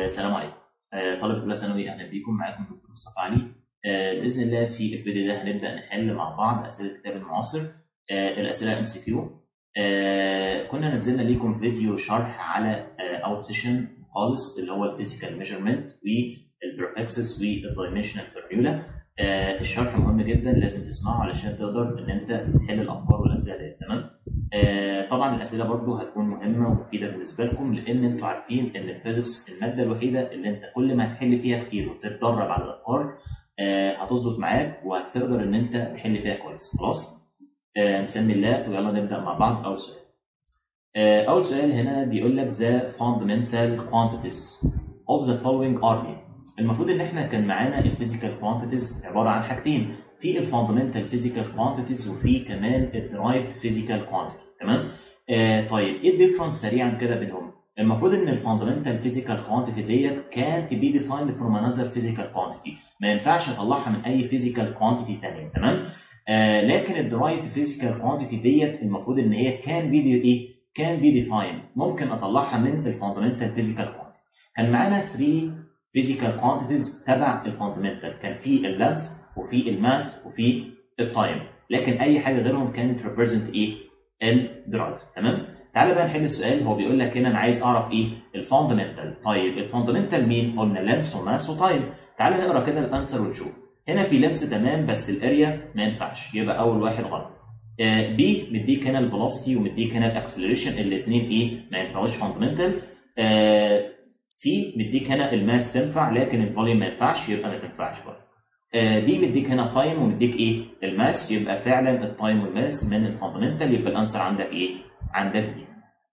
آه، السلام عليكم آه، طالب اولى ثانوي اهلا بيكم معاكم دكتور مصطفى علي آه، باذن الله في الفيديو ده هنبدا نحل مع بعض اسئله الكتاب المعاصر آه، الاسئله ام سي كيو كنا نزلنا ليكم فيديو شرح على اوت سيشن خالص اللي هو الفيزيكال ميجرمنت والبرفكسس والدايمنشنال فورمولا الشرح مهم جدا لازم تسمعه علشان تقدر ان انت تحل الافكار والاسئله دي تمام آه، طبعا الاسئله برضو هتكون مهمه ومفيده بالنسبه لكم لان انتوا عارفين ان الفيزيكس الماده الوحيده اللي انت كل ما هتحل فيها كتير وتتدرب على الافكار آه، هتظبط معاك وهتقدر ان انت تحل فيها كويس خلاص آه، نسمي الله ويلا نبدا مع بعض اول سؤال آه، اول سؤال هنا بيقول لك the fundamental quantities of the following are المفروض ان احنا كان معانا الفيزيكال كوانتيتيز عباره عن حاجتين في الفاندمنتال فيزيكال كوانتيتيز وفي كمان الدرايفد فيزيكال كوانتيتي تمام آه طيب ايه الديفرنس سريعا كده بينهم المفروض ان الفاندمنتال فيزيكال كوانتيتي ديت كانت بي ديفايند فروم انذر فيزيكال كوانتيتي ما ينفعش اطلعها من اي فيزيكال كوانتيتي ثانيه تمام آه لكن الدرايفد فيزيكال كوانتيتي ديت المفروض ان هي كان بي ايه كان بي ديفايند ممكن اطلعها من الفاندمنتال فيزيكال كوانتيتي كان معانا 3 فيزيكال كوانتيتيز تبع الفاندمنتال كان في اللانس وفي الماس وفي التايم لكن اي حاجه غيرهم كانت ريبريزنت ايه الدرايف تمام تعالى بقى نحل السؤال هو بيقول لك هنا انا عايز اعرف ايه الفاندمنتال طيب الفاندمنتال مين قلنا لانس وماس وتايم تعالى نقرا كده الانسر ونشوف هنا في لانس تمام بس الاريا ما ينفعش يبقى اول واحد غلط بي مديك هنا الفيلوسيتي ومديك هنا الاكسلريشن الاثنين ايه ما ينفعوش فاندمنتال سي مديك هنا الماس تنفع لكن الفوليوم ما ينفعش يبقى ما تنفعش برضه دي مديك هنا تايم ومديك ايه الماس يبقى فعلا التايم والماس من الفاندمنتال يبقى الانسر عندك ايه عندك دي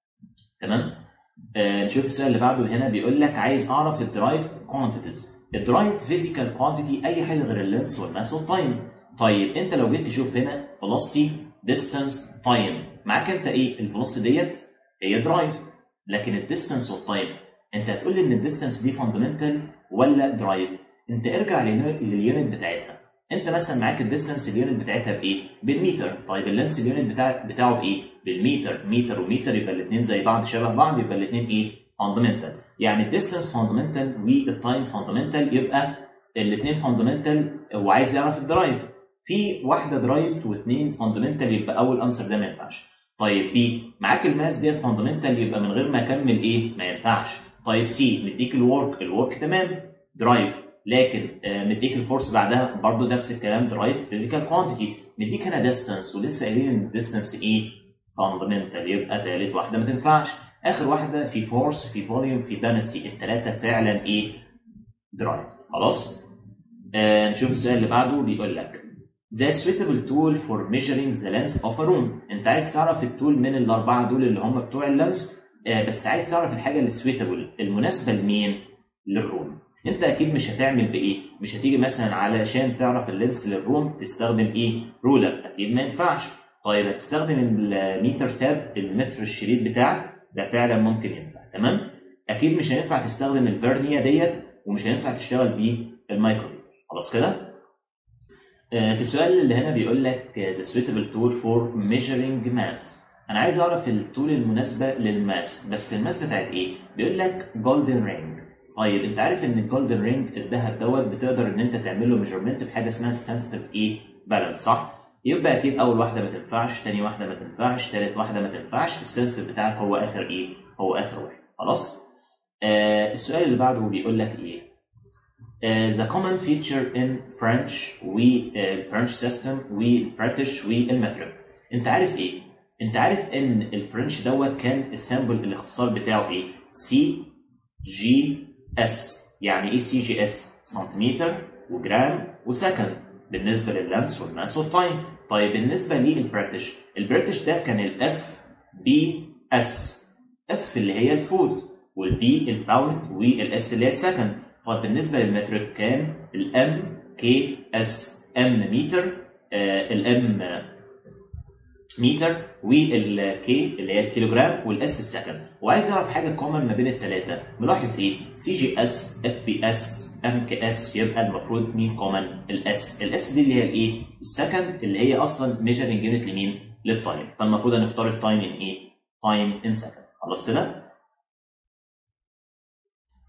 تمام آه نشوف السؤال اللي بعده هنا بيقول لك عايز اعرف الدرايفد كوانتيتيز الدرايفد فيزيكال كوانتيتي اي حاجه غير اللينس والماس والتايم طيب انت لو جيت تشوف هنا فيلوسيتي ديستانس تايم معاك انت ايه الفيلوسيتي ديت هي درايف لكن الديستانس والتايم انت هتقول لي ان الديستانس دي فاندمنتال ولا درايف انت ارجع لليونت بتاعتها انت مثلا معاك الديستانس اليونت بتاعتها بايه بالمتر طيب اللينس اليونت بتاع بتاعه بايه بالمتر متر ومتر يبقى الاثنين زي بعض شبه بعض يبقى الاثنين ايه فاندمنتال يعني الديستانس فاندمنتال والتايم فاندمنتال يبقى الاثنين فاندمنتال وعايز يعرف الدرايف في واحده درايف واثنين فاندمنتال يبقى اول انسر ده ما ينفعش طيب بي معاك الماس ديت فاندمنتال يبقى من غير ما اكمل ايه ما ينفعش طيب سي مديك الورك الورك تمام درايف لكن مديك الفورس بعدها برضه نفس الكلام درايف فيزيكال كوانتيتي مديك هنا ديستانس ولسه قايلين ان الديستانس ايه فاندمنتال يبقى ثالث واحده ما تنفعش اخر واحده في فورس في فوليوم في دانستي الثلاثه فعلا ايه درايف خلاص آه نشوف السؤال اللي بعده بيقول لك The suitable tool for measuring the length of a room انت عايز تعرف التول من الاربعه دول اللي هم بتوع اللانس آه بس عايز تعرف الحاجه السويتابل المناسبه لمين للروم انت اكيد مش هتعمل بايه مش هتيجي مثلا علشان تعرف اللينس للروم تستخدم ايه رولر اكيد ما ينفعش طيب هتستخدم الميتر تاب المتر الشريط بتاعك ده فعلا ممكن ينفع تمام اكيد مش هينفع تستخدم الفيرنيا ديت ومش هينفع تشتغل بيه المايكرومتر خلاص كده آه في السؤال اللي هنا بيقول لك the suitable tool for measuring mass انا عايز اعرف التول المناسبه للماس بس الماس بتاعت ايه بيقول لك جولدن رينج طيب انت عارف ان الجولدن رينج الذهب دوت بتقدر ان انت تعمل له ميجرمنت بحاجه اسمها السنسيتيف ايه بالانس صح يبقى اكيد اول واحده ما تنفعش ثاني واحده ما تنفعش ثالث واحده ما تنفعش السنسيتيف بتاعك هو اخر ايه هو اخر واحد خلاص آه السؤال اللي بعده بيقول لك ايه Uh, the common feature in French و uh, French system والبريتش والمترك انت عارف ايه انت عارف ان الفرنش دوت كان السامبل الاختصار بتاعه ايه سي جي اس يعني ايه سي جي اس سنتيمتر وجرام وسكند بالنسبه لللانس والماس والتايم طيب بالنسبه للبريتش البريتش ده كان الاف بي اس اف اللي هي الفود والبي الباوند والاس اللي هي السكند طيب بالنسبه للمترك كان الام كي اس ام متر آه الام متر والكي اللي هي الكيلوجرام والاس السكند وعايز تعرف حاجه كومن ما بين الثلاثه ملاحظ ايه سي جي اس اف بي اس ام كي اس يبقى المفروض مين كومن الاس الاس دي اللي هي الايه السكند اللي هي اصلا ميجرنج يونت لمين للتايم فالمفروض هنختار التايم ان ايه تايم ان سكند خلاص كده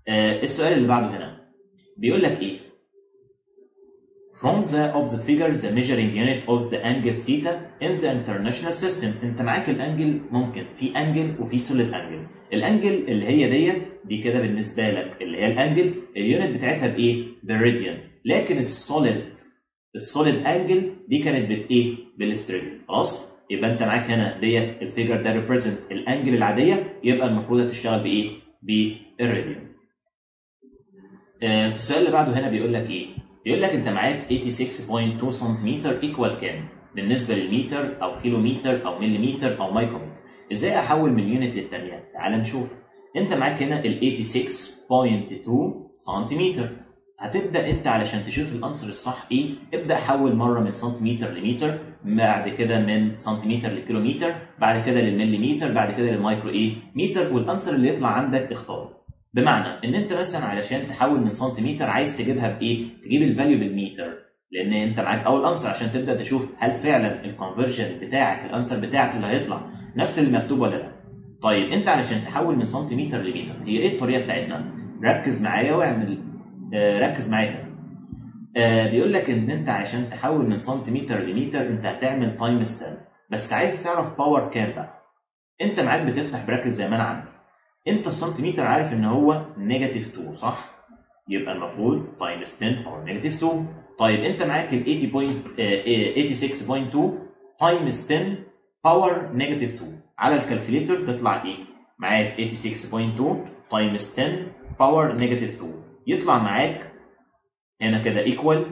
آه السؤال اللي بعده هنا بيقول لك ايه From the opposite figure the measuring unit of the angle theta in the international system انت معاك الانجل ممكن في انجل وفي سوليد انجل الانجل اللي هي ديت دي كده بالنسبه لك اللي هي الانجل اليونت بتاعتها بايه بالراديان لكن السوليد السوليد انجل دي كانت بايه بالاستريديان خلاص يبقى انت معاك هنا ديت الفيجر ده ريبريزنت الانجل العاديه يبقى المفروض هتشتغل بايه بالراديان آه في السؤال اللي بعده هنا بيقول لك ايه بيقول لك انت معاك 86.2 سنتيمتر ايكوال كام بالنسبه للمتر او كيلومتر او مليمتر او مايكرومتر ازاي احول من يونت للثانيه تعال نشوف انت معاك هنا ال 86.2 سنتيمتر هتبدا انت علشان تشوف الانسر الصح ايه ابدا حول مره من سنتيمتر لمتر بعد كده من سنتيمتر لكيلومتر بعد كده للمليمتر بعد كده للمايكرو ايه متر والانسر اللي يطلع عندك اختاره بمعنى ان انت مثلا علشان تحول من سنتيمتر عايز تجيبها بايه تجيب الفاليو بالمتر لان انت معاك اول انسر عشان تبدا تشوف هل فعلا الكونفرجن بتاعك الانسر بتاعك اللي هيطلع نفس اللي مكتوب ولا لا طيب انت علشان تحول من سنتيمتر لمتر هي ايه الطريقه بتاعتنا ركز معايا واعمل آه ركز معايا آه بيقول لك ان انت عشان تحول من سنتيمتر لمتر انت هتعمل تايم ستان بس عايز تعرف باور كام بقى انت معاك بتفتح براكت زي ما انا عامل انت السنتيمتر عارف ان هو نيجاتيف 2 صح يبقى المفروض تايمز 10 باور نيجاتيف 2 طيب انت معاك ال 80.86.2 تايمز 10 باور نيجاتيف 2 على الكالكوليتر تطلع ايه معاك 86.2 تايمز 10 باور نيجاتيف 2 يطلع معاك هنا كده ايكوال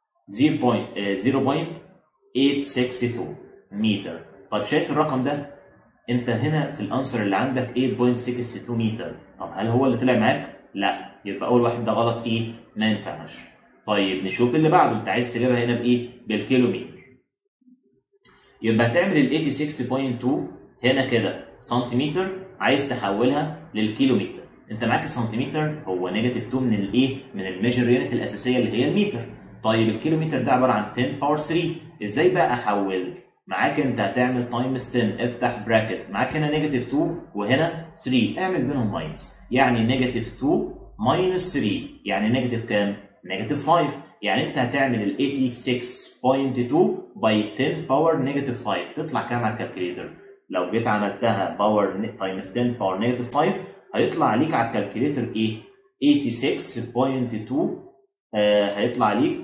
0.862 متر طب شايف الرقم ده انت هنا في الانسر اللي عندك 8.62 متر طب هل هو اللي طلع معاك لا يبقى اول واحد ده غلط ايه ما ينفعش طيب نشوف اللي بعده انت عايز تجيبها هنا بايه بالكيلومتر يبقى هتعمل ال 86.2 هنا كده سنتيمتر عايز تحولها للكيلومتر انت معاك السنتيمتر هو نيجاتيف 2 من الايه من الميجر يونت الاساسيه اللي هي المتر طيب الكيلومتر ده عباره عن 10 باور 3 ازاي بقى احول معاك انت هتعمل تايمز 10 افتح براكت معاك هنا نيجاتيف 2 وهنا 3 اعمل بينهم ماينس يعني نيجاتيف 2 ماينس 3 يعني نيجاتيف كام؟ نيجاتيف 5 يعني انت هتعمل ال 86.2 باي 10 باور نيجاتيف 5 تطلع كام على الكالكوليتر؟ لو جيت عملتها باور تايمز 10 باور نيجاتيف 5 هيطلع عليك على الكالكوليتر ايه؟ 86.2 آه هيطلع عليك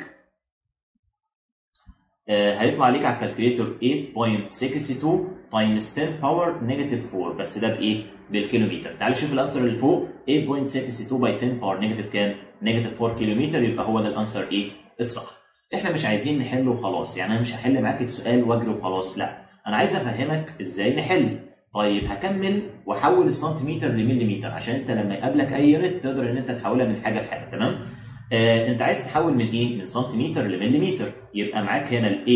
آه هيطلع عليك على الكالكوليتر 8.62 تايمز 10 باور نيجاتيف 4 بس ده بايه؟ بالكيلومتر تعال شوف الانسر اللي فوق 8.62 باي 10 باور نيجاتيف كام؟ نيجاتيف 4 كيلومتر يبقى هو ده الانسر ايه؟ الصح احنا مش عايزين نحل وخلاص يعني انا مش هحل معاك السؤال واجري وخلاص لا انا عايز افهمك ازاي نحل طيب هكمل واحول السنتيمتر لمليمتر عشان انت لما يقابلك اي يونت تقدر ان انت تحولها من حاجه لحاجه تمام؟ آه انت عايز تحول من ايه؟ من سنتيمتر لمليمتر يبقى معاك هنا ال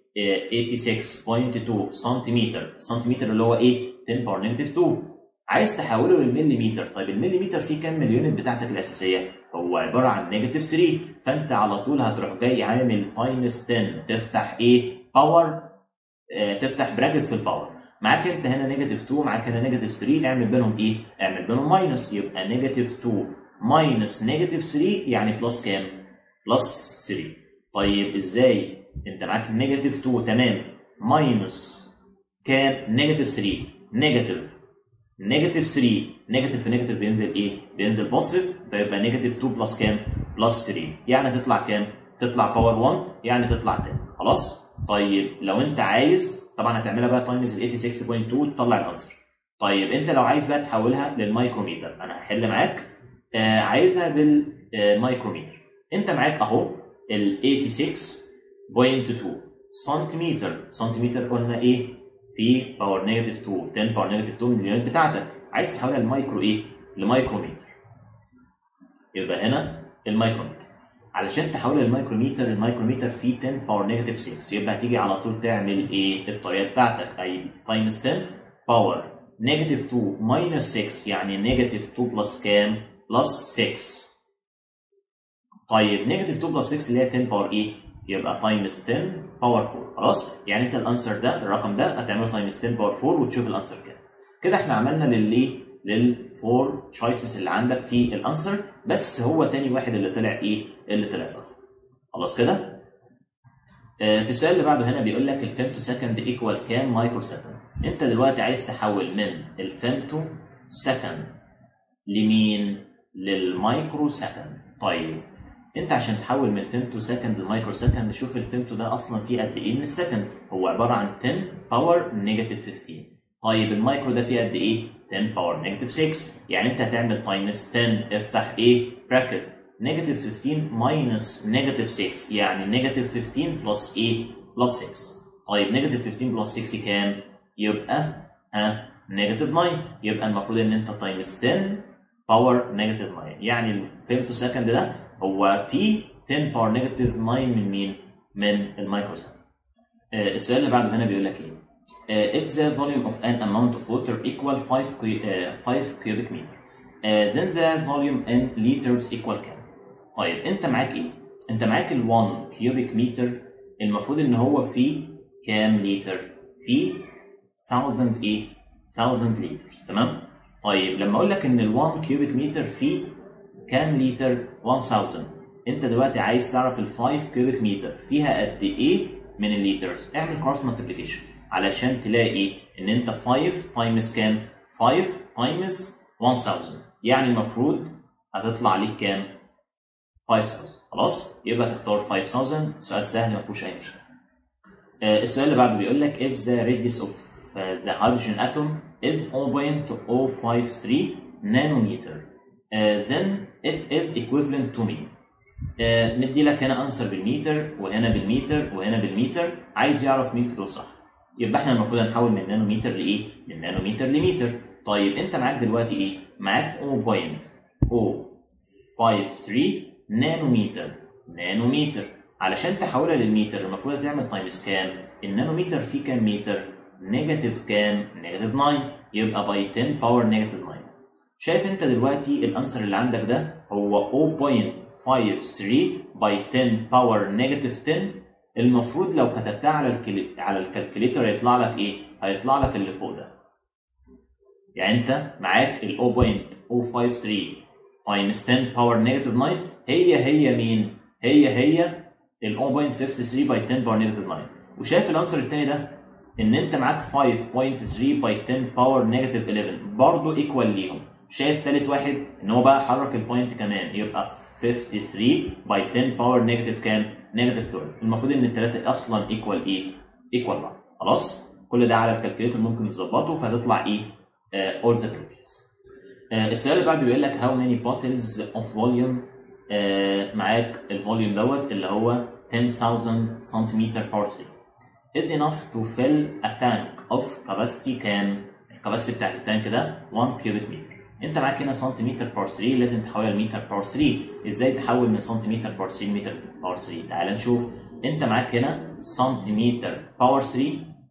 86.2 سنتيمتر السنتيمتر اللي هو ايه؟ 10 باور نيجاتيف 2 عايز تحوله للمليمتر طيب المليمتر فيه كام من اليونت بتاعتك الاساسيه؟ هو عباره عن نيجاتيف 3 فانت على طول هتروح جاي عامل تايمز 10 تفتح ايه؟ باور آه تفتح براكت في الباور معاك انت هنا نيجاتيف 2 معاك هنا نيجاتيف 3 اعمل بينهم ايه؟ اعمل بينهم ماينس يبقى نيجاتيف 2 ماينس نيجاتيف 3 يعني بلس كام؟ بلس 3 طيب ازاي؟ انت معاك نيجاتيف 2 تمام ماينس كام؟ نيجاتيف 3 نيجاتيف نيجاتيف 3 نيجاتيف في نيجاتيف بينزل ايه؟ بينزل بوزيتيف فيبقى نيجاتيف 2 بلس كام؟ بلس 3 يعني تطلع كام؟ تطلع باور 1 يعني تطلع 10 خلاص؟ طيب لو انت عايز طبعا هتعملها بقى تايمز ال 86.2 تطلع الانسر طيب انت لو عايز بقى تحولها للمايكروميتر انا هحل معاك آه عايزها بالمايكروميتر انت معاك اهو ال 86.2 سنتيمتر سنتيمتر قلنا ايه في باور نيجاتيف 2 10 باور نيجاتيف 2 من اليونت بتاعتك عايز تحولها لمايكرو ايه لمايكروميتر يبقى هنا المايكروميتر علشان تحولها للمايكروميتر المايكروميتر فيه 10 باور نيجاتيف 6 يبقى هتيجي على طول تعمل ايه الطريقه بتاعتك اي تايمز 10 باور نيجاتيف 2 ماينس 6 يعني نيجاتيف 2 بلس كام بلس 6 طيب نيجاتيف 2 بلس 6 اللي هي 10 باور ايه يبقى تايمز 10 باور 4 خلاص يعني انت الانسر ده الرقم ده هتعمله تايمز 10 باور 4 وتشوف الانسر كام كده احنا عملنا للايه للفور تشويسز اللي عندك في الانسر بس هو تاني واحد اللي طلع ايه اللي طلع صح خلاص كده آه، في السؤال اللي بعده هنا بيقول لك الفيمتو سكند ايكوال كام مايكرو سكند انت دلوقتي عايز تحول من الفيمتو سكند لمين للمايكرو سكند طيب انت عشان تحول من فيمتو سكند لمايكرو سكند شوف الفيمتو ده اصلا فيه قد ايه من السكند هو عباره عن 10 باور نيجاتيف 15 طيب المايكرو ده فيه قد ايه 10 باور نيجاتيف 6 يعني انت هتعمل تايمز 10 افتح ايه براكت نيجاتيف 15 ماينس نيجاتيف 6 يعني نيجاتيف 15 بلس ايه بلس 6 طيب نيجاتيف 15 بلس 6 كام يبقى ها نيجاتيف 9 يبقى المفروض ان انت تايمز 10 باور نيجاتيف 9 يعني الفيمتو سكند ده هو فيه 10 باور نيجاتيف 9 من مين؟ من المايكرو سكند. آه، السؤال اللي بعده هنا بيقول لك ايه؟ آه، if the volume of an amount of water equal 5 cu- آه، 5 cubic meter آه، then the volume in liters equal كام؟ طيب انت معاك ايه؟ انت معاك ال 1 cubic meter المفروض ان هو فيه كام لتر؟ فيه 1000 ايه؟ 1000 liters تمام؟ طيب لما اقول لك ان ال 1 cubic meter فيه كام لتر 1000 انت دلوقتي عايز تعرف ال 5 كيوبيك متر فيها قد ايه من الليترز اعمل كروس مالتيبليكيشن علشان تلاقي ان انت 5 تايمز كام 5 تايمز 1000 يعني المفروض هتطلع عليك كام 5000 خلاص يبقى تختار 5000 سؤال سهل ما فيهوش اي مشكله آه، السؤال اللي بعده بيقول لك if the radius of uh, the hydrogen atom is 0.053 nanometer uh, then it is equivalent to mean آه، مدي لك هنا انسر بالمتر وهنا بالمتر وهنا بالمتر عايز يعرف مين في دول صح يبقى احنا المفروض هنحول من نانومتر لايه؟ من نانومتر لمتر طيب انت معاك دلوقتي ايه؟ معاك 0.053 نانومتر نانومتر علشان تحولها للمتر المفروض هتعمل تايمز كام؟ النانومتر فيه كام متر؟ نيجاتيف كام؟ نيجاتيف 9 يبقى باي 10 باور نيجاتيف 9 شايف انت دلوقتي الانسر اللي عندك ده هو 0.53 باي 10 باور نيجاتيف 10 المفروض لو كتبتها على الكلي... على الكالكوليتر هيطلع لك ايه؟ هيطلع لك اللي فوق ده. يعني انت معاك ال 0.053 تايمز 10 باور نيجاتيف 9 هي هي مين؟ هي هي ال 0.53 باي 10 باور نيجاتيف 9 وشايف الانسر الثاني ده ان انت معاك 5.3 باي 10 باور نيجاتيف 11 برضه ايكوال ليهم شايف ثالث واحد ان هو بقى حرك البوينت كمان يبقى 53 باي 10 باور نيجاتيف كام؟ نيجاتيف 12 المفروض ان الثلاثه اصلا ايكوال ايه؟ ايكوال بعض خلاص؟ كل ده على الكالكوليتر ممكن تظبطه فهتطلع ايه؟ اول ذا بريفيس السؤال اللي بعده بيقول لك how many bottles of volume آه، معاك الفوليوم دوت اللي هو 10000 سنتيمتر بار 3 is enough to fill a tank of capacity كام؟ الكباسيتي بتاعت التانك ده 1 كيوبيك متر انت معاك هنا سنتيمتر بار 3 لازم تحولها لمتر بار 3 ازاي تحول من سنتيمتر بار 3 لمتر بار 3 تعال نشوف انت معاك هنا سنتيمتر باور 3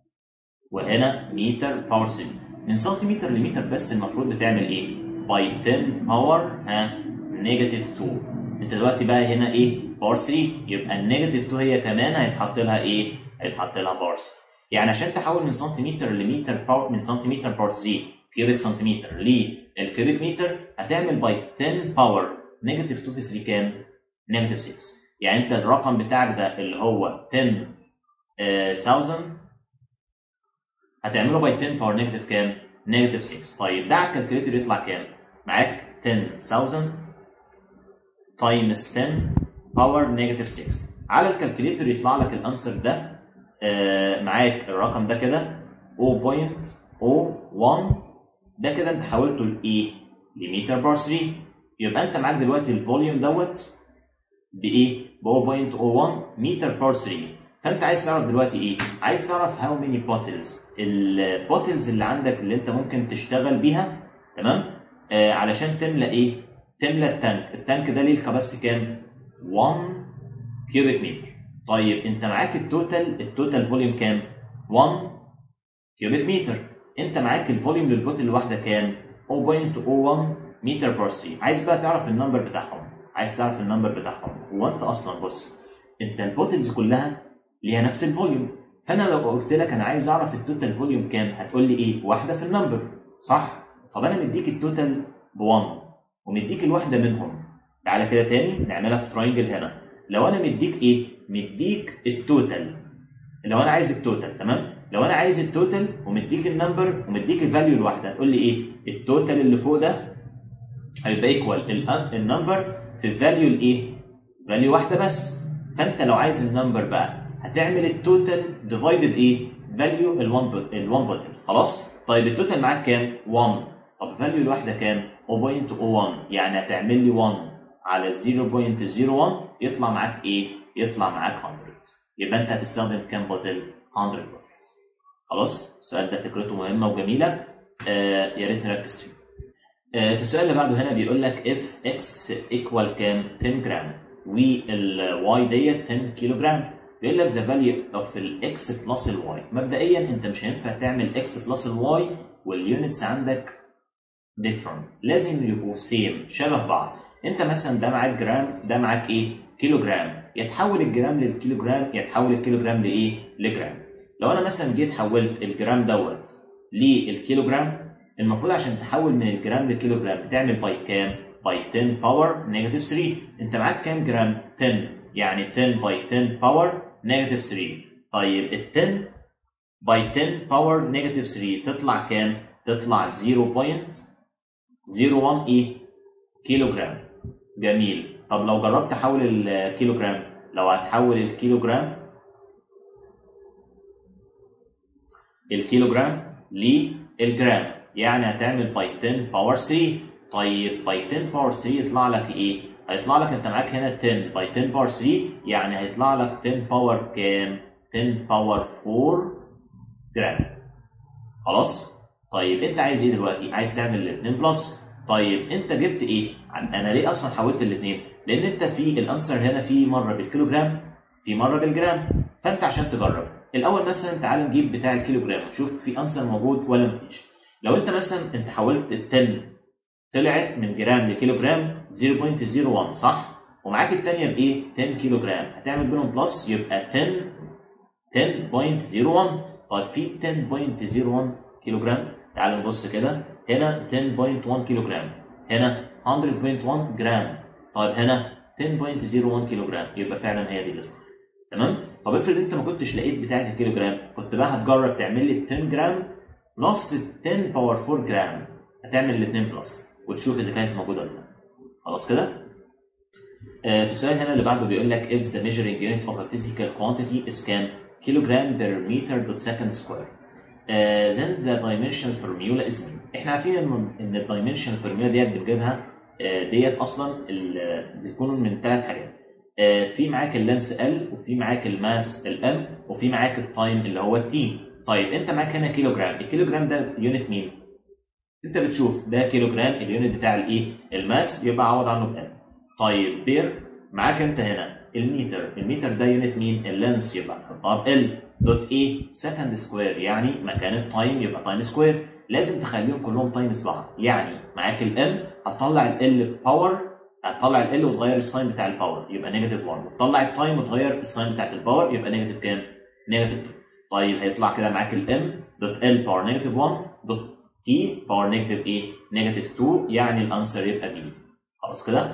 وهنا متر باور 3 من سنتيمتر لمتر بس المفروض بتعمل ايه باي 10 باور ها نيجاتيف 2 انت دلوقتي بقى هنا ايه باور 3 يبقى النيجاتيف 2 هي كمان هيتحط لها ايه هيتحط لها باور 3 يعني عشان تحول من سنتيمتر لمتر باور من سنتيمتر باور 3 كيوبيك سنتيمتر للكيوبيك متر هتعمل باي 10 باور نيجاتيف 2 في 3 كام؟ نيجاتيف 6 يعني انت الرقم بتاعك ده اللي هو 10000 هتعمله باي 10 باور نيجاتيف كام؟ نيجاتيف 6 طيب ده على الكالكوليتر يطلع كام؟ معاك 10000 تايمز 10 باور نيجاتيف 6 على الكالكوليتر يطلع لك الانسر ده آه معاك الرقم ده كده 0.01 ده كده انت حولته لايه؟ لمتر بار 3 يبقى انت معاك دلوقتي الفوليوم دوت بايه؟ ب 0.01 متر بار 3 فانت عايز تعرف دلوقتي ايه؟ عايز تعرف هاو ماني بوتلز البوتلز اللي عندك اللي انت ممكن تشتغل بيها تمام؟ آه علشان تملى ايه؟ تملى التانك، التانك ده ليه الكباستي كام؟ 1 كيوبيك متر طيب انت معاك التوتال التوتال فوليوم كام؟ 1 كيوبيك متر انت معاك الفوليوم للبوتل الواحده كام؟ 0.01 متر بار 3 عايز بقى تعرف النمبر بتاعهم عايز تعرف النمبر بتاعهم هو انت اصلا بص انت البوتلز كلها ليها نفس الفوليوم فانا لو قلت لك انا عايز اعرف التوتال فوليوم كام هتقول لي ايه؟ واحده في النمبر صح؟ طب انا مديك التوتال ب 1 ومديك الواحده منهم تعالى كده تاني نعملها في تراينجل هنا لو انا مديك ايه مديك التوتال لو انا عايز التوتال تمام لو انا عايز التوتال ومديك النمبر ومديك الفاليو الواحده هتقول لي ايه التوتال اللي فوق ده هيبقى ايكوال النمبر في الفاليو الايه فاليو واحده بس فانت لو عايز النمبر بقى هتعمل التوتال ديفايدد ايه فاليو ال1 ال1 خلاص طيب التوتال معاك كام 1 طب الفاليو الواحده كام 0.01 يعني هتعمل لي 1 على 0.01 يطلع معاك ايه يطلع معاك 100 يبقى انت هتستخدم كام بوتل 100 بوتلز خلاص السؤال ده فكرته مهمه وجميله آه يا ريت نركز فيه آه في السؤال اللي بعده هنا بيقول لك if x equal كام 10 جرام والواي ديت 10 كيلو جرام بيقول لك the value of الاكس بلس الواي مبدئيا انت مش هينفع تعمل اكس بلس الواي واليونتس عندك different لازم يبقوا سيم شبه بعض انت مثلا ده معاك جرام ده معاك ايه كيلو جرام يتحول الجرام للكيلو جرام يتحول الكيلو جرام لايه لجرام لو انا مثلا جيت حولت الجرام دوت للكيلو جرام المفروض عشان تحول من الجرام للكيلو جرام بتعمل باي كام باي 10 باور نيجاتيف 3 انت معاك كام جرام 10 يعني 10 باي 10 باور نيجاتيف 3 طيب ال 10 باي 10 باور نيجاتيف 3 تطلع كام تطلع 0.01 ايه كيلو جرام جميل طب لو جربت تحول الكيلو جرام لو هتحول الكيلو جرام الكيلو جرام للجرام يعني هتعمل باي 10 باور 3 طيب باي 10 باور 3 يطلع لك ايه؟ هيطلع لك انت معاك هنا 10 باي 10 باور 3 يعني هيطلع لك 10 باور كام؟ 10 باور 4 جرام خلاص؟ طيب انت عايز ايه دلوقتي؟ عايز تعمل الاثنين بلس طيب انت جبت ايه؟ انا ليه اصلا حولت الاثنين؟ لان انت في الانسر هنا في مره بالكيلو جرام في مره بالجرام فانت عشان تجرب الاول مثلا تعال نجيب بتاع الكيلو جرام نشوف في انسر موجود ولا مفيش لو انت مثلا انت حولت ال 10 طلعت من جرام لكيلو جرام 0.01 صح؟ ومعاك الثانيه بايه؟ 10 كيلو جرام هتعمل بينهم بلس يبقى 10 10.01 طيب في 10.01 كيلو جرام تعال نبص كده هنا 10.1 كيلو جرام هنا 100.1 جرام طيب هنا 10.01 كيلو جرام يبقى فعلا هي دي الاسم تمام طب افرض انت ما كنتش لقيت بتاعه الكيلو جرام كنت بقى هتجرب تعمل لي 10 جرام بلس 10 باور 4 جرام هتعمل الاثنين بلس وتشوف اذا كانت موجوده ولا لا خلاص كده آه في السؤال هنا اللي بعده بيقول لك if the measuring unit of a physical quantity is كام kilogram per meter dot second square uh, then the dimension formula is mean. احنا عارفين ان ان الدايمنشن فورمولا ديت بنجيبها uh, ديت اصلا بتكون من ثلاث حاجات uh, في معاك اللينس ال وفي معاك الماس الام وفي معاك التايم اللي هو التي طيب انت معاك هنا كيلو جرام الكيلو جرام ده يونت مين انت بتشوف ده كيلو جرام اليونت بتاع الايه الماس يبقى عوض عنه بام طيب بير معاك انت هنا المتر المتر ده يونت مين اللينس يبقى نحطها بال دوت ايه سكند سكوير يعني مكان التايم يبقى تايم سكوير لازم تخليهم كلهم تايمز بعض يعني معاك الام هتطلع ال باور هتطلع ال وتغير الساين بتاع الباور يبقى نيجاتيف 1 وتطلع التايم وتغير الساين بتاعت الباور يبقى نيجاتيف كام؟ نيجاتيف 2 طيب هيطلع كده معاك الام دوت ال باور نيجاتيف 1 دوت تي باور نيجاتيف ايه؟ نيجاتيف 2 يعني الانسر يبقى بي خلاص كده؟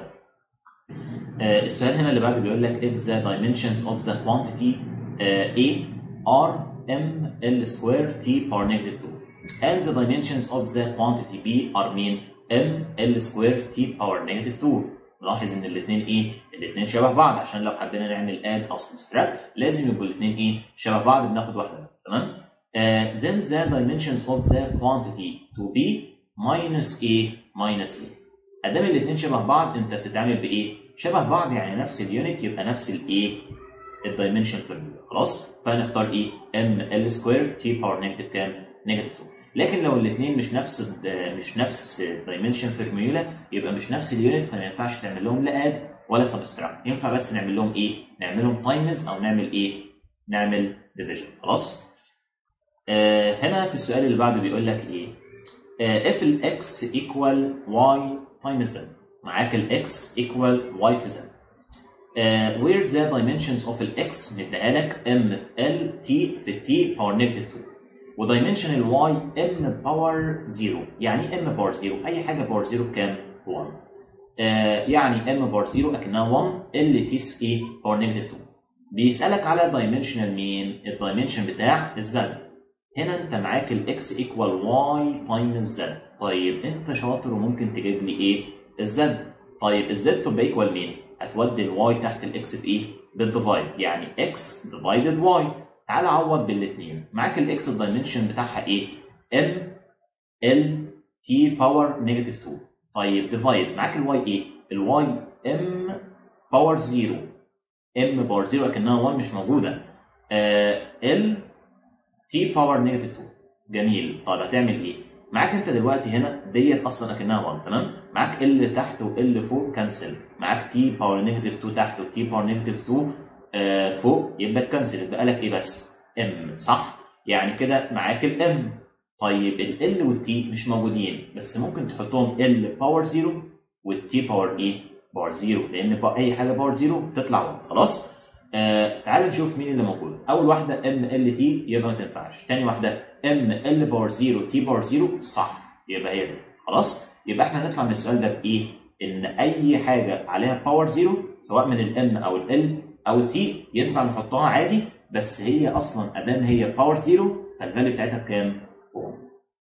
آه السؤال هنا اللي بعده بيقول لك if the dimensions of the quantity uh, A are m l square t power negative 2 and the dimensions of the quantity B are mean m l square t power negative 2 نلاحظ ان الاثنين ايه؟ الاثنين شبه بعض عشان لو حبينا نعمل اد او سبستراكت لازم يبقوا الاثنين ايه؟ شبه بعض بناخد واحده تمام؟ uh, then the dimensions of the quantity to B minus A minus A ادام الاثنين شبه بعض انت بتتعامل بايه؟ شبه بعض يعني نفس اليونت يبقى نفس الايه؟ الدايمنشن فورمولا خلاص فهنختار ايه ام ال سكوير تي باور نيجاتيف كام نيجاتيف 2 لكن لو الاثنين مش نفس مش نفس الدايمنشن فورمولا يبقى مش نفس اليونت فما ينفعش تعمل لهم لا اد ولا سبستراكت ينفع بس نعمل لهم ايه نعملهم تايمز او نعمل ايه نعمل ديفيجن خلاص آه هنا في السؤال اللي بعده بيقول لك ايه آه if الاكس ايكوال واي تايمز زد معاك الاكس ايكوال واي في زد Uh, where the dimensions of ال x مديها لك m في l t في t power negative 2 ودايمنشن الواي ام باور 0 يعني ام باور 0 اي حاجه باور 0 بكام 1 آه يعني ام باور 0 اكنها 1 ال تي اس اي باور نيجاتيف 2 بيسالك على دايمنشنال مين الدايمنشن بتاع الزد هنا انت معاك الاكس ايكوال واي تايمز زد طيب انت شاطر وممكن تجيب لي ايه الزد طيب الزد تبقى ايكوال مين هتودي الواي تحت الاكس بايه بالديفايد يعني اكس ديفايدد واي تعالى عوض بالاثنين معاك الاكس الدايمنشن بتاعها ايه ام ال تي باور نيجاتيف 2 طيب ديفايد معاك الواي ايه الواي ام باور 0 ام باور 0 اكنها 1 مش موجوده ال تي باور نيجاتيف 2 جميل طيب هتعمل ايه معاك انت دلوقتي هنا ديت اصلا اكنها 1 تمام معاك ال تحت وال فوق كنسل معاك تي باور نيجاتيف 2 تحت وتي باور نيجاتيف 2 آه فوق يبقى تكنسل يبقى لك ايه بس ام صح يعني كده معاك الام طيب ال والتي مش موجودين بس ممكن تحطهم ال باور 0 والتي باور ايه باور 0 لان اي حاجه باور 0 تطلع 1 خلاص آه تعال نشوف مين اللي موجود اول واحده ام ال تي يبقى ما تنفعش ثاني واحده ام ال باور 0 تي باور 0 صح يبقى هي دي خلاص يبقى احنا نطلع من السؤال ده بايه ان اي حاجه عليها باور 0 سواء من الام او ال او التي ينفع نحطها عادي بس هي اصلا ادام هي باور 0 فالفاليو بتاعتها بكام 4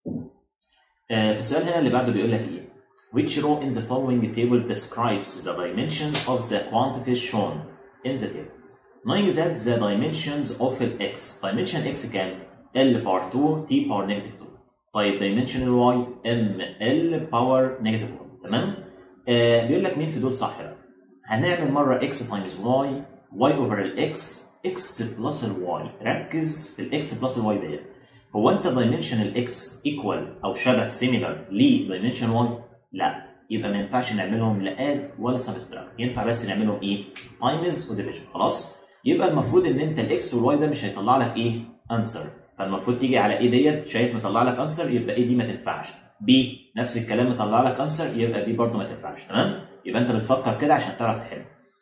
آه في السؤال هنا اللي بعده بيقول لك ايه Which row in the following table describes the dimensions of the quantities shown in the table? Knowing that the dimensions of x dimension x كام؟ L power 2 T power negative 2 طيب dimension y M L power negative 1 تمام؟ آه بيقول لك مين في دول صح بقى؟ هنعمل مرة x times y y over ال x x plus ال y ركز في ال x plus ال y ديت هو انت dimension ال x equal او شبه similar ل dimension y؟ لا يبقى ما ينفعش نعملهم لا add ولا subtract ينفع بس نعملهم ايه؟ times وديفيجن خلاص؟ يبقى المفروض ان انت الاكس والواي ده مش هيطلع لك ايه؟ انسر فالمفروض تيجي على ايه ديت شايف مطلع لك انسر يبقى ايه دي ما تنفعش بي نفس الكلام مطلع لك انسر يبقى بي برضه ما تنفعش تمام؟ يبقى انت بتفكر كده عشان تعرف تحل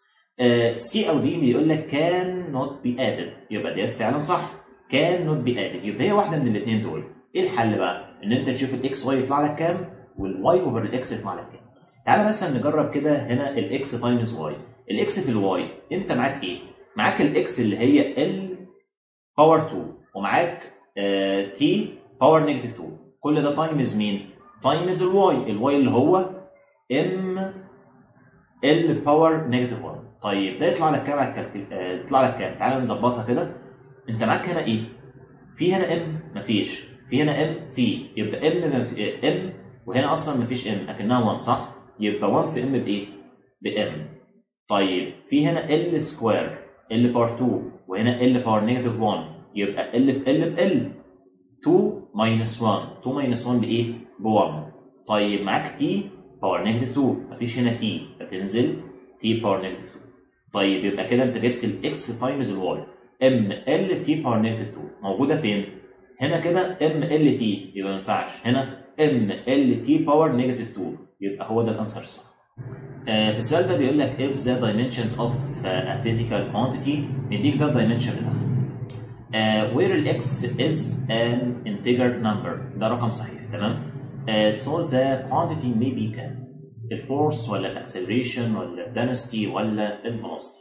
سي او دي بيقول لك كان نوت بي ادد يبقى ديت فعلا صح كان نوت بي ادد يبقى هي واحده من الاثنين دول ايه الحل بقى؟ ان انت تشوف الاكس واي يطلع لك كام والواي اوفر الاكس يطلع لك كام تعالى مثلا نجرب كده هنا الاكس تايمز واي الاكس في الواي انت معاك ايه؟ معاك الاكس اللي هي ال باور 2 ومعاك تي باور نيجاتيف 2 كل ده تايمز مين؟ تايمز الواي الواي اللي هو ام ال باور نيجاتيف 1 طيب ده يطلع لك كام على الكالكل... آه يطلع لك كام؟ تعالى نظبطها كده انت معاك هنا ايه؟ في هنا ام مفيش في هنا ام في يبقى ام مف... ام وهنا اصلا مفيش ام اكنها 1 صح؟ يبقى 1 في ام بايه؟ بام طيب في هنا ال سكوير ال باور 2 وهنا ال باور نيجاتيف 1 يبقى ال في ال ب ال 2 ماينس 1 2 ماينس 1 بايه؟ ب 1 طيب معاك تي باور نيجاتيف 2 مفيش هنا تي فتنزل تي باور نيجاتيف 2 طيب يبقى كده انت جبت الاكس تايمز الواي ام ال تي باور نيجاتيف 2 موجوده فين؟ هنا كده ام ال تي يبقى ما ينفعش هنا ام ال تي باور نيجاتيف 2 يبقى هو ده الانسر الصح. آه في السؤال ده بيقول لك if the dimensions of a physical quantity مديك ده الدايمنشن بتاعها. آه where ال x is an integer number ده رقم صحيح تمام؟ آه so the quantity may be كام؟ الفورس ولا الاكسلريشن ولا الدنستي ولا الفيلوسيتي.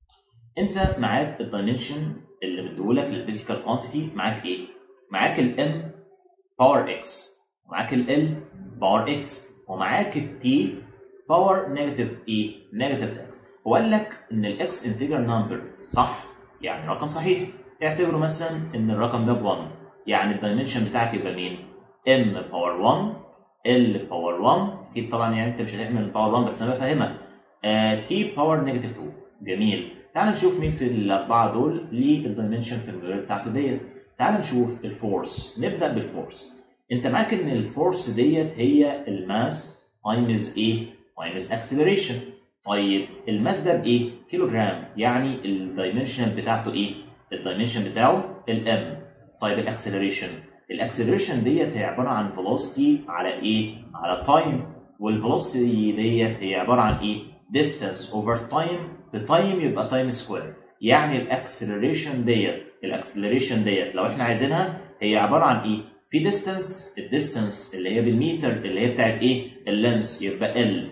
انت معاك الدايمنشن اللي مديهولك للفيزيكال كوانتيتي معاك ايه؟ معاك الام باور اكس ومعاك ال باور اكس ومعاك التي باور نيجاتيف ايه؟ نيجاتيف اكس هو قال لك ان الاكس انتجر نمبر صح؟ يعني رقم صحيح اعتبره مثلا ان الرقم ده ب 1 يعني الدايمنشن بتاعك يبقى مين؟ ام باور 1 ال باور 1 اكيد طبعا يعني انت مش هتعمل باور 1 بس انا بفهمك تي باور نيجاتيف 2 جميل تعال نشوف مين في الاربعه دول ليه الدايمنشن في المجال بتاعته ديت تعال نشوف الفورس نبدا بالفورس انت معاك ان الفورس ديت هي الماس تايمز ايه تايمز اكسلريشن طيب الماس ده بايه كيلو جرام يعني الدايمنشن بتاعته ايه الدايمنشن بتاعه الام طيب الاكسلريشن الاكسلريشن ديت هي عباره عن فيلوسيتي على ايه على تايم والفيلوسيتي ديت هي عباره عن ايه distance over time في تايم يبقى تايم سكوير يعني الاكسلريشن ديت الاكسلريشن ديت لو احنا عايزينها هي عباره عن ايه في ديستانس الديستانس اللي هي بالمتر اللي هي بتاعت ايه اللينس يبقى ال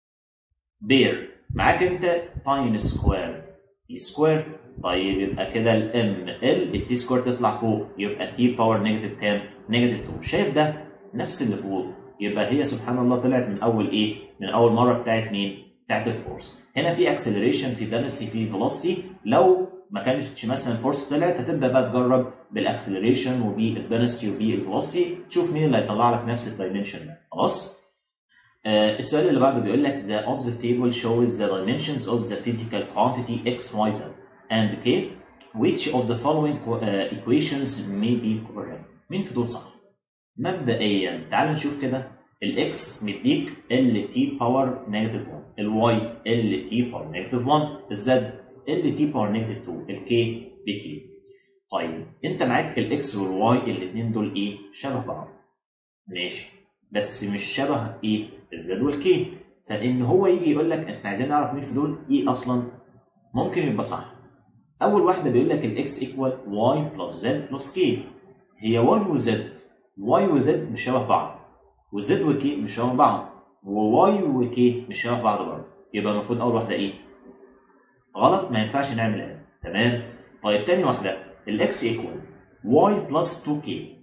بير معاك انت باين سكوير تي سكوير طيب يبقى كده الام ال التي سكوير تطلع فوق يبقى تي باور نيجاتيف كام نيجاتيف 2 شايف ده نفس اللي فوق يبقى هي سبحان الله طلعت من اول ايه من اول مره بتاعت مين بتاعت الفورس هنا في اكسلريشن في دنسي في فيلوسيتي لو ما كانش مثلا الفورس طلعت هتبدا بقى تجرب بالاكسلريشن وبالدنسي وبالفيلوسيتي تشوف مين اللي هيطلع لك نفس الدايمنشن ده خلاص آه السؤال اللي بعده بيقول لك the opposite table shows the dimensions of the physical quantity x, y, z and k which of the following uh, equations may be correct مين في دول صح مبدئيا تعال نشوف كده الاكس مديك ال تي باور نيجاتيف 1 الواي ال تي باور نيجاتيف 1 الزد ال تي باور نيجاتيف 2 الكي بتي طيب انت معاك الاكس والواي الاثنين دول ايه شبه بعض ماشي بس مش شبه ايه الزد والكي فان هو يجي يقول لك احنا عايزين نعرف مين في دول ايه اصلا ممكن يبقى صح اول واحده بيقول لك الاكس ايكوال واي بلس زد بلس كي هي واي وزد واي وزد مش شبه بعض وزد وكي مش شبه بعض وواي وكي مش شبه بعض برضه يبقى المفروض اول واحده ايه غلط ما ينفعش نعمل ايه تمام طيب تاني واحده الاكس ايكوال واي بلس 2 كي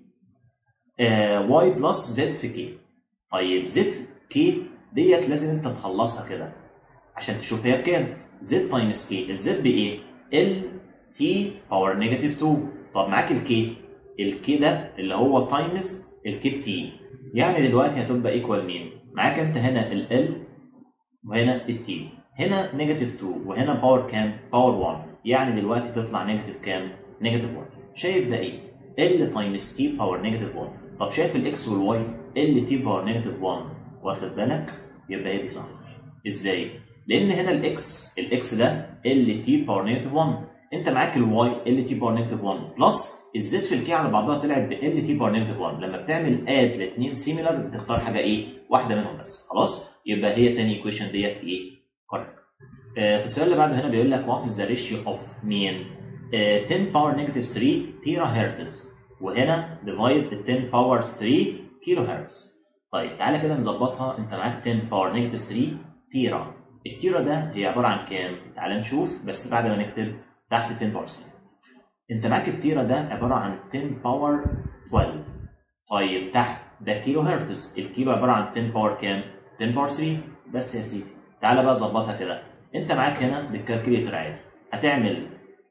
واي بلس زد في كي طيب زد كي ديت لازم انت تخلصها كده عشان تشوف هي بكام زد تايمز كي الزد بايه ال تي باور نيجاتيف 2 طب معاك الكي الكي ده اللي هو تايمز الكي بتي يعني دلوقتي هتبقى ايكوال مين معاك انت هنا ال ال وهنا التي هنا نيجاتيف 2 وهنا باور كام باور 1 يعني دلوقتي تطلع نيجاتيف كام نيجاتيف 1 شايف ده ايه ال تايمز تي باور نيجاتيف 1 طب شايف الاكس والواي ال تي باور نيجاتيف 1 واخد بالك يبقى هي دي صح ازاي لان هنا الاكس الاكس ده ال تي باور نيجاتيف 1 انت معاك الواي ال تي باور نيجاتيف 1 بلس الزد في الكي على بعضها طلعت ب ال تي باور نيجاتيف 1 لما بتعمل اد لاثنين سيميلر بتختار حاجه ايه واحده منهم بس خلاص يبقى هي تاني ايكويشن ديت ايه كوريكت آه في السؤال اللي بعده هنا بيقول لك وات از ذا ريشيو اوف مين 10 باور نيجاتيف 3 تيرا هرتز وهنا ديفايد 10 باور 3 كيلو هرتز طيب تعالى كده نظبطها انت معاك 10 باور نيجاتيف 3 تيرا التيرا ده هي عباره عن كام؟ تعالى نشوف بس بعد ما نكتب تحت 10 باور 3 انت معاك التيرا ده عباره عن 10 باور 12 طيب تحت ده كيلو هرتز الكيلو عباره عن 10 باور كام؟ 10 باور 3 بس يا سيدي تعالى بقى ظبطها كده انت معاك هنا بالكالكوليتر عادي هتعمل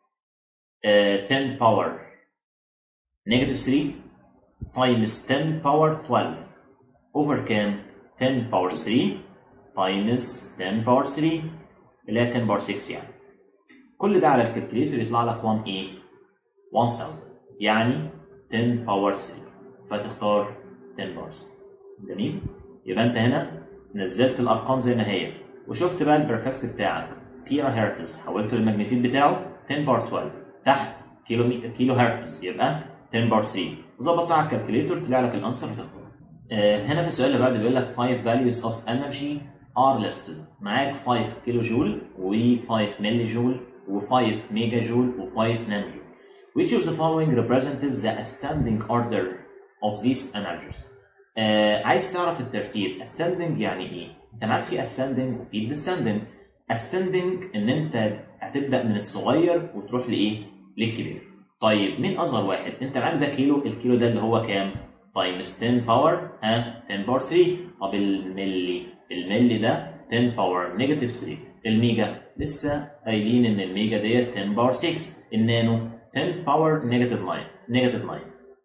uh, 10 باور نيجاتيف 3 تايمز 10 باور 12 اوفر كام 10 باور 3 تايمز 10 باور 3 اللي هي 10 باور 6 يعني كل ده على الكالكوليتر يطلع لك 1 ايه 1000 يعني 10 باور 3 فتختار 10 باور 3 جميل يبقى انت هنا نزلت الارقام زي ما هي وشفت بقى البرفكس بتاعك كيلو هرتز حولته للماجنتيود بتاعه 10 باور 12 تحت كيلو مي... كيلو هرتز يبقى 10 باور 3 وظبطتها على الكالكوليتر طلع لك الانسر وتختار آه هنا في السؤال اللي بعده بيقول لك 5 values of energy are listed معاك 5 كيلو جول و5 ملي جول و5 ميجا جول و5 نانو جول which of the following represents the ascending order of these energies آه عايز تعرف الترتيب ascending يعني ايه انت معاك في ascending وفي descending ascending ان انت هتبدا من الصغير وتروح لايه للكبير طيب مين اصغر واحد انت معاك ده كيلو الكيلو ده اللي هو كام تايمز 10 باور ها 10 باور 3 طب الملي الملي ده 10 باور نيجاتيف 3 الميجا لسه قايلين ان الميجا ديت 10 باور 6 النانو 10 باور نيجاتيف 9 نيجاتيف 9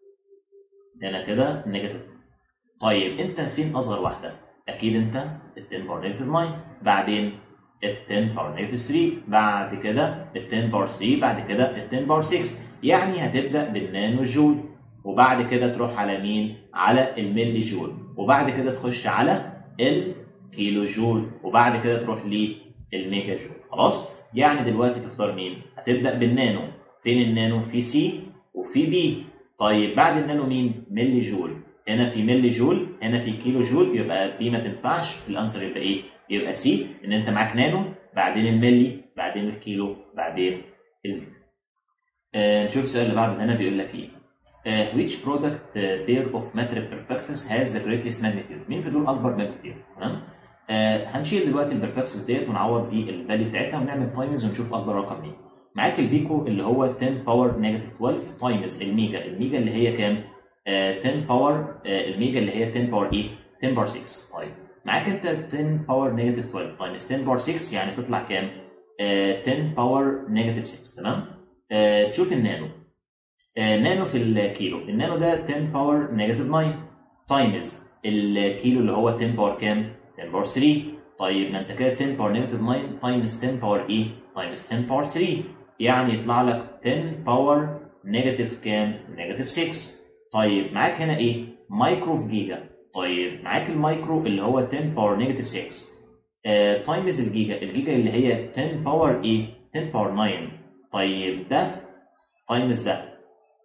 هنا كده نيجاتيف طيب انت فين اصغر واحده اكيد انت ال 10 باور نيجاتيف 9 بعدين ال 10 باور نيجاتيف 3 بعد كده ال 10 باور 3 بعد كده ال 10 باور 6 يعني هتبدا بالنانو جول وبعد كده تروح على مين على الملي جول وبعد كده تخش على الكيلو جول وبعد كده تروح للميجا جول خلاص يعني دلوقتي تختار مين هتبدا بالنانو فين النانو في سي وفي بي طيب بعد النانو مين ملي جول هنا في ملي جول هنا في كيلو جول يبقى بي ما تنفعش الانسر يبقى ايه يبقى سي ان انت معاك نانو بعدين الملي بعدين الكيلو بعدين الميجا آه نشوف السؤال اللي بعده هنا بيقول لك ايه uh, which product uh, pair of metric perfections has the greatest magnitude مين في دول اكبر magnitude تمام آه هنشيل دلوقتي البرفكسز ديت ونعوض بالفاليو بتاعتها ونعمل تايمز ونشوف اكبر رقم مين معاك البيكو اللي هو 10 باور نيجاتيف 12 تايمز الميجا الميجا اللي هي كام؟ آه 10 باور آه الميجا اللي هي 10 باور ايه؟ 10 باور 6 طيب معاك انت 10 باور نيجاتيف 12 تايمز 10 باور 6 يعني تطلع كام؟ آه 10 باور نيجاتيف 6 تمام؟ آه تشوف النانو آه نانو في الكيلو النانو ده 10 باور نيجاتيف 9 تايمز الكيلو اللي هو 10 باور كام؟ 10 باور 3 طيب ما انت كده 10 باور نيجاتيف 9 تايمز 10 باور ايه؟ تايمز 10 باور 3 يعني يطلع لك 10 باور نيجاتيف كام؟ نيجاتيف 6 طيب معاك هنا ايه؟ مايكرو في جيجا طيب معاك المايكرو اللي هو 10 باور نيجاتيف 6 آه تايمز الجيجا الجيجا اللي هي 10 باور ايه؟ 10 باور 9 طيب ده تايمز ده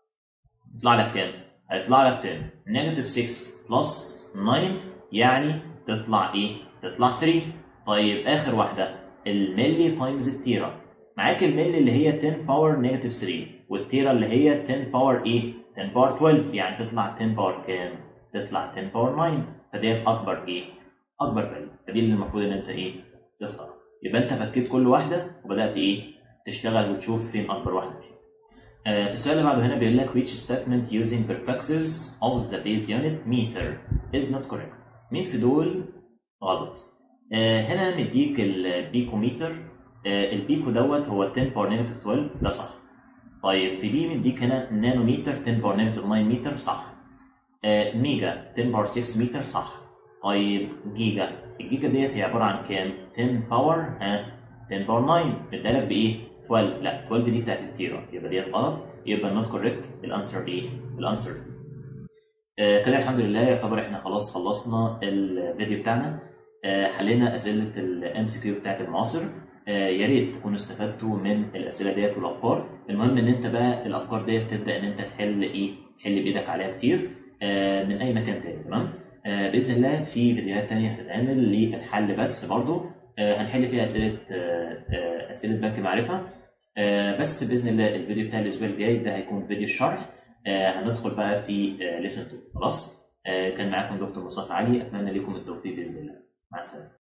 يطلع لك كام؟ هيطلع لك 10 نيجاتيف 6 بلس 9 يعني تطلع ايه؟ تطلع 3 طيب اخر واحده الملي تايمز التيرا معاك الملي اللي هي 10 باور نيجاتيف 3 والتيرا اللي هي 10 باور ايه؟ 10 باور 12 يعني تطلع 10 باور كام؟ تطلع 10 باور 9 فديت اكبر ايه؟ اكبر فاليو فدي اللي المفروض ان انت ايه؟ تختار يبقى انت فكيت كل واحده وبدات ايه؟ تشتغل وتشوف فين اكبر واحده فيهم. آه في السؤال اللي بعده هنا بيقول لك which statement using perfexes of the base unit meter is not correct. مين في دول غلط؟ آه هنا مديك البيكوميتر آه البيكو دوت هو 10 باور نيجاتيف 12 ده صح. طيب في بي مديك هنا نانوميتر 10 باور نيجاتيف 9 متر صح. آه ميجا 10 باور 6 متر صح. طيب جيجا الجيجا ديت هي عباره عن كام؟ 10 باور ها 10 باور 9 مديها لك بايه؟ 12 لا 12 دي بتاعت التيرا يبقى ديت غلط يبقى النوت كوريكت الانسر ايه؟ الانسر آه كده الحمد لله يعتبر احنا خلاص خلصنا الفيديو بتاعنا آه حلينا اسئله الام سي كيو بتاعت المعاصر آه يا ريت تكونوا استفدتوا من الاسئله ديت والافكار المهم ان انت بقى الافكار ديت تبدا ان انت تحل ايه؟ تحل بايدك عليها كتير آه من اي مكان تاني تمام؟ آه باذن الله في فيديوهات تانية هتتعمل للحل بس برضو آه هنحل فيها اسئله آه اسئله بنك معرفه بس باذن الله الفيديو بتاع الاسبوع الجاي ده هيكون فيديو الشرح هندخل بقى في ليسن 2 خلاص كان معاكم دكتور مصطفى علي اتمنى لكم التوفيق باذن الله مع السلامه